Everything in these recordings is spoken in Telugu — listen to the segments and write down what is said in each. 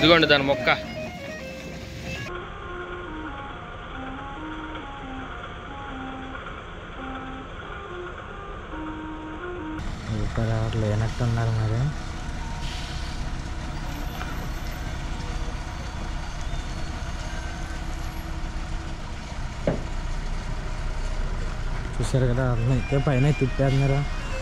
ఇదిగోండి దాని మొక్క ఇక్కడ ఎవరు లేనట్టు ఉన్నారు మరి చూసారు కదా అతను అయితే పైన తిప్పేస్తున్నారు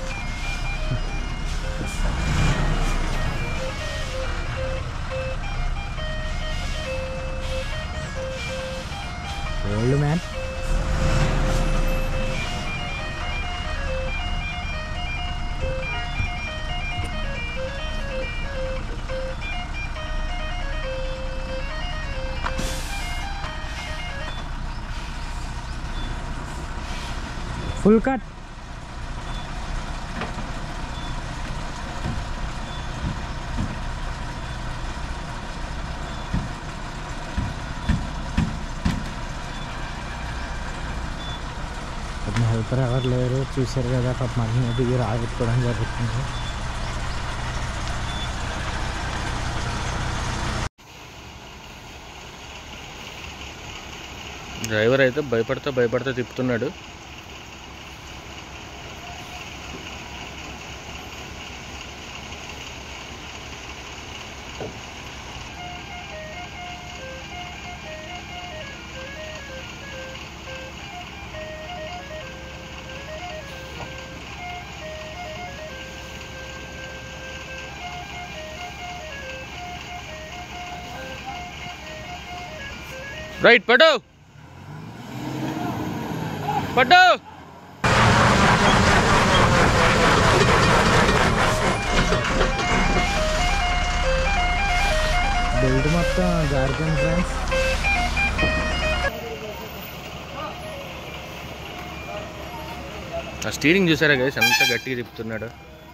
ఓల్డ్ మ్యాన్ ఫుల్ కట్ పాపం హెల్పర్ ఎవరు లేరు చూశారు కదా పాప మన దిగి రాగొట్టుకోవడం జరుగుతుంది డ్రైవర్ అయితే భయపడతా భయపడతా తిప్పుతున్నాడు రైట్ పట్టు పట్టు బెల్ట్ మొత్తం జారిపోయింది ఫ్రెండ్స్ ఆ స్టీరింగ్ చూసారా గైస్ ఎంత గట్టిగా తిప్పుతున్నాడు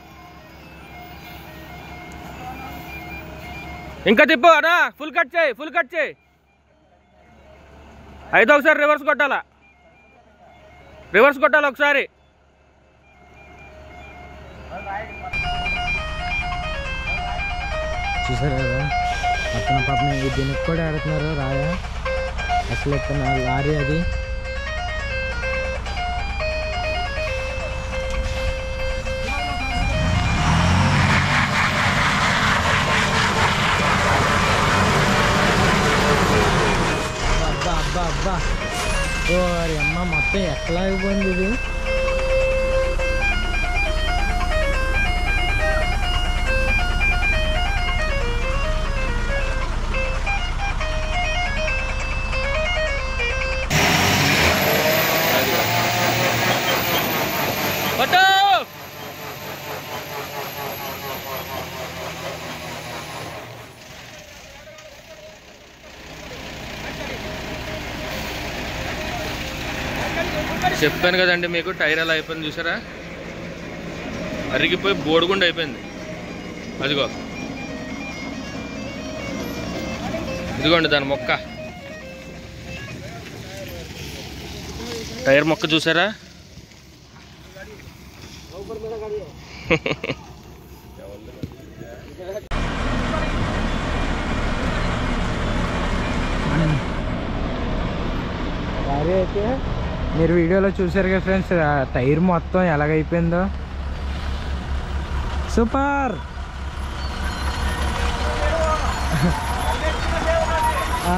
ఇంకా తిప్పు అనా ఫుల్ కట్ చేయి ఫుల్ కట్ చేయి అయితే ఒకసారి రివర్స్ కొట్టాలా రివర్స్ కొట్టాలి ఒకసారి చూసారు కదా అతను పాపం ఈ దీనికి కూడా ఆడుతున్నారు రాయ అసలు ఇతను లారీ అది అబ్బా అబ్బా అబ్బా ఓ వారి అమ్మ మొత్తం ఎట్లా అయిపోయింది ఇది పట్టు చెప్పాను కదండి మీకు టైర్ ఎలా అయిపోయింది చూసారా అరిగిపోయి బోడిగుండు అయిపోయింది అదిగో ఇదిగోండి దాని మొక్క టైర్ మొక్క చూసారా లారీ అయితే మీరు వీడియోలో చూసారు కదా ఫ్రెండ్స్ ఆ టైర్ మొత్తం ఎలాగైపోయిందో సూపర్ ఆ.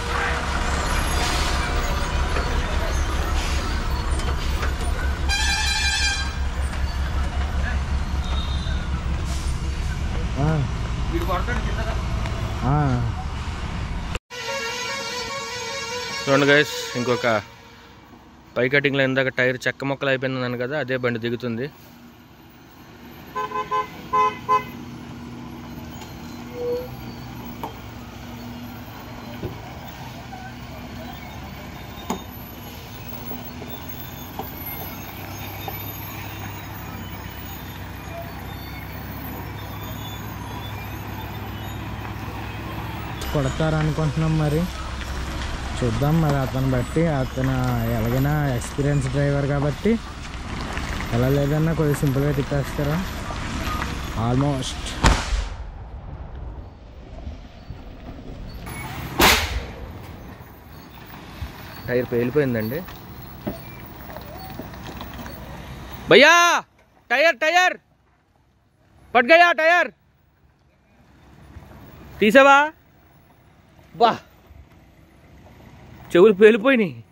ఆ. ఆ. చూడండి గైస్ ఇంకొక పై కటింగ్లో ఇందాక టైర్ చెక్క మొక్కలు అయిపోయింది అన్నాను కదా అదే బండి దిగుతుంది కొడతారు అనుకుంటున్నాం మరి చూద్దాం మరి అతను బట్టి అతను ఎలాగైనా ఎక్స్పీరియన్స్ డ్రైవర్ కాబట్టి ఎలా లేదన్నా కొద్దిగా సింపుల్గా తిప్పేస్తారా ఆల్మోస్ట్ టైర్ పేలిపోయిందండి భయ్యా టైర్ టైర్ పట్ గయా టైర్ తీసావా బా చెవులు పేలిపోయినాయి